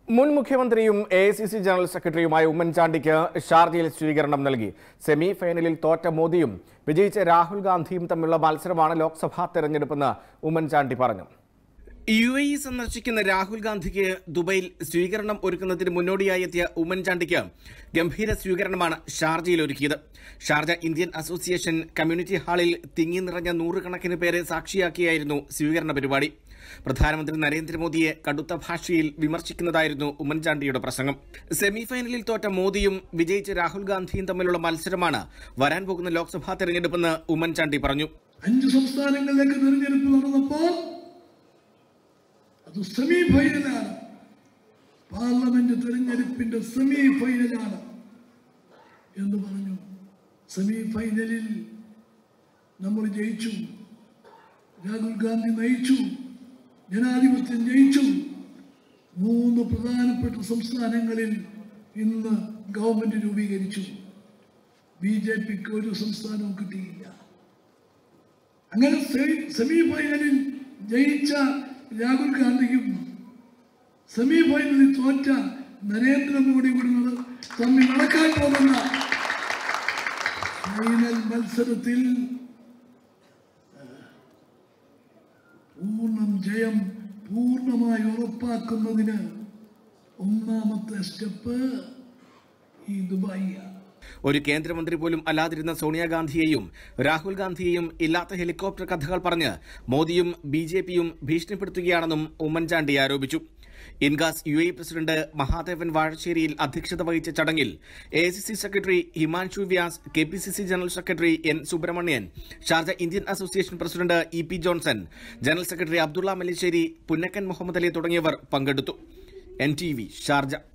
മുൻ മുഖ്യമന്ത്രിയും A I C C general സെക്രട്ടറിയുമായ ഉമ്മൻചാണ്ടിക്ക് ഷാർജയിൽ സ്വീകരണം നൽകി സെമി ഫൈനലിൽ തോറ്റ മോദിയും വിജയിച്ച രാഹുൽ ഗാന്ധിയും തമ്മിലുള്ള മത്സരമാണ് ലോക്സഭാ തെരഞ്ഞെടുപ്പെന്ന് ഉമ്മൻചാണ്ടി പറഞ്ഞു യു എ ഇ സന്ദർശിക്കുന്ന രാഹുൽ ഗാന്ധിക്ക് ദുബൈയിൽ സ്വീകരണം ഒരുക്കുന്നതിന് മുന്നോടിയായി എത്തിയ ഉമ്മൻചാണ്ടിക്ക് ഗംഭീര സ്വീകരണമാണ് ഷാർജയിൽ ഒരുക്കിയത് ഷാർജ ഇന്ത്യൻ അസോസിയേഷൻ കമ്മ്യൂണിറ്റി ഹാളിൽ തിങ്ങി നിറഞ്ഞ നൂറുകണക്കിന് പേരെ സാക്ഷിയാക്കിയായിരുന്നു സ്വീകരണ പരിപാടി പ്രധാനമന്ത്രി നരേന്ദ്രമോദിയെ കടുത്ത ഭാഷയിൽ വിമർശിക്കുന്നതായിരുന്നു ഉമ്മൻചാണ്ടിയുടെ പ്രസംഗം സെമിഫൈനലിൽ തോറ്റ മോദിയും വിജയിച്ച രാഹുൽ ഗാന്ധിയും തമ്മിലുള്ള മത്സരമാണ് വരാൻ പോകുന്ന ലോക്സഭാ തെരഞ്ഞെടുപ്പെന്ന് ഉമ്മൻചാണ്ടി പറഞ്ഞു അഞ്ച് സംസ്ഥാനങ്ങളിലേക്ക് തെരഞ്ഞെടുപ്പ് നടന്നപ്പോൾ അത് സെമി ഫൈനലാണ് പാർലമെന്റ് തെരഞ്ഞെടുപ്പിന്റെ സെമി ഫൈനലാണ് എന്ന് പറഞ്ഞു സെമി ഫൈനലിൽ നമ്മൾ ജയിച്ചു രാഹുൽ ഗാന്ധി നയിച്ചു ജനാധിപത്യം ജയിച്ചു മൂന്ന് പ്രധാനപ്പെട്ട സംസ്ഥാനങ്ങളിൽ ഇന്ന് ഗവൺമെന്റ് രൂപീകരിച്ചു ബി ജെ പിക്ക് ഒരു സംസ്ഥാനവും കിട്ടിയില്ല അങ്ങനെ സെമി ഫൈനലിൽ ജയിച്ച രാഹുൽ ഗാന്ധിയും സെമി ഫൈനലിൽ തോറ്റ നരേന്ദ്രമോദി കൂടി നട- തമ്മിൽ നടക്കാൻ പോകുന്ന ഫൈനൽ മത്സരത്തിൽ പൂർണ്ണം ജയം പൂർണ്ണമായി ഉറപ്പാക്കുന്നതിന് ഒന്നാമത്തെ സ്റ്റെപ്പ് ഈ ദുബായിയാണ് ഒരു കേന്ദ്രമന്ത്രി പോലും അല്ലാതിരുന്ന സോണിയാഗാന്ധിയെയും രാഹുൽ ഗാന്ധിയെയും ഇല്ലാത്ത ഹെലികോപ്റ്റർ കഥകൾ പറഞ്ഞ് മോദിയും ബി ജെ പിയും ഭീഷണിപ്പെടുത്തുകയാണെന്നും ഉമ്മൻചാണ്ടി ആരോപിച്ചു ഇൻഗാസ് യു എ പ്രസിഡന്റ് മഹാദേവൻ വാഴശ്ശേരിയിൽ അധ്യക്ഷത വഹിച്ച ചടങ്ങിൽ A C C secretary Himanshu Vyas K P C C general secretary N Subramanian Sharjah Indian association president E P Johnson general secretary Abdulla Mallissery പുന്നക്കൻ Muhammad Ali തുടങ്ങിയവർ പങ്കെടുത്തു എൻ ടി വി ഷാർജ